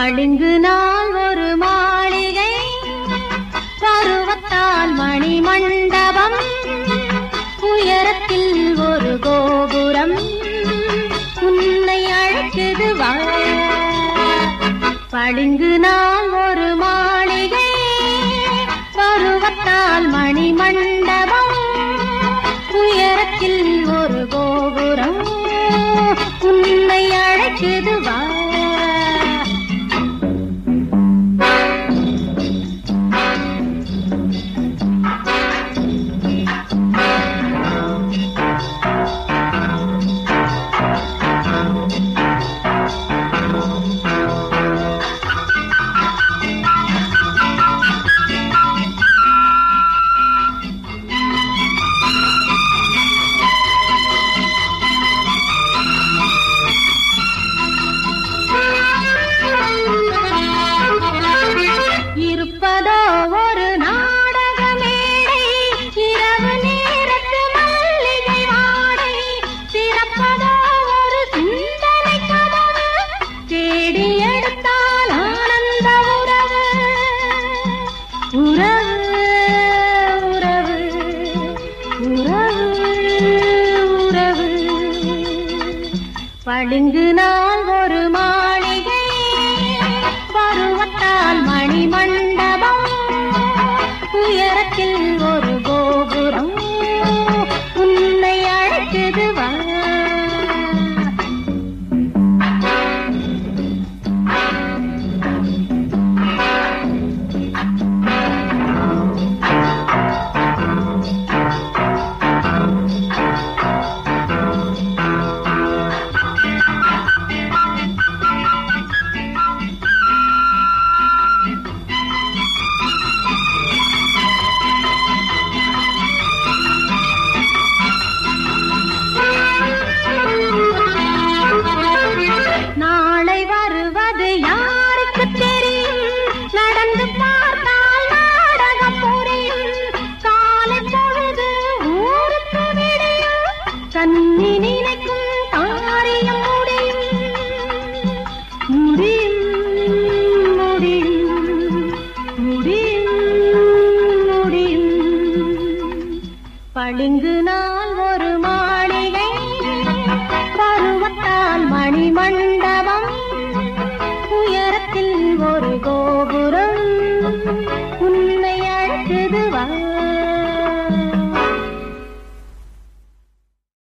பளிங்கு நாள் ஒரு மாளிகை பருவத்தால் மணி மண்டபம் உயரத்தில் ஒரு கோபுரம் உன்னை அழைக்குது வா பளிங்கு நாள் ஒரு மாளிகை பருவத்தால் மணி மண்டபம் உயரத்தில் ஒரு கோபுரம் உன்னை அழைக்குது வா இருப்பதோ ஒரு நாடக மேடை இரவு நேரத்து மல்லிகை வாடை திறப்பதோ ஒரு சிந்தனை கதவு தேடி எடுத்தால் ஆனந்த உறவு உறவு உறவு உறவு உறவு பளிங்கு நாள் ஒரு மாளிகை பருவத்தால் மணி மண்டபம் உயரத்தில் ஒரு கோபுரம் உன்னை அழைக்குது வா நாளை வருவது யாருக்கு தெரியும் நடந்து பார்த்தால் நாடகம் புரியும் காலை பொழுது ஊருக்கு விடியும் கண்ணி நினைக்கும் காரியம் முடியும் முடியும் முடியும் முடியும் முடியும் பளிங்கு நாள் ஒரு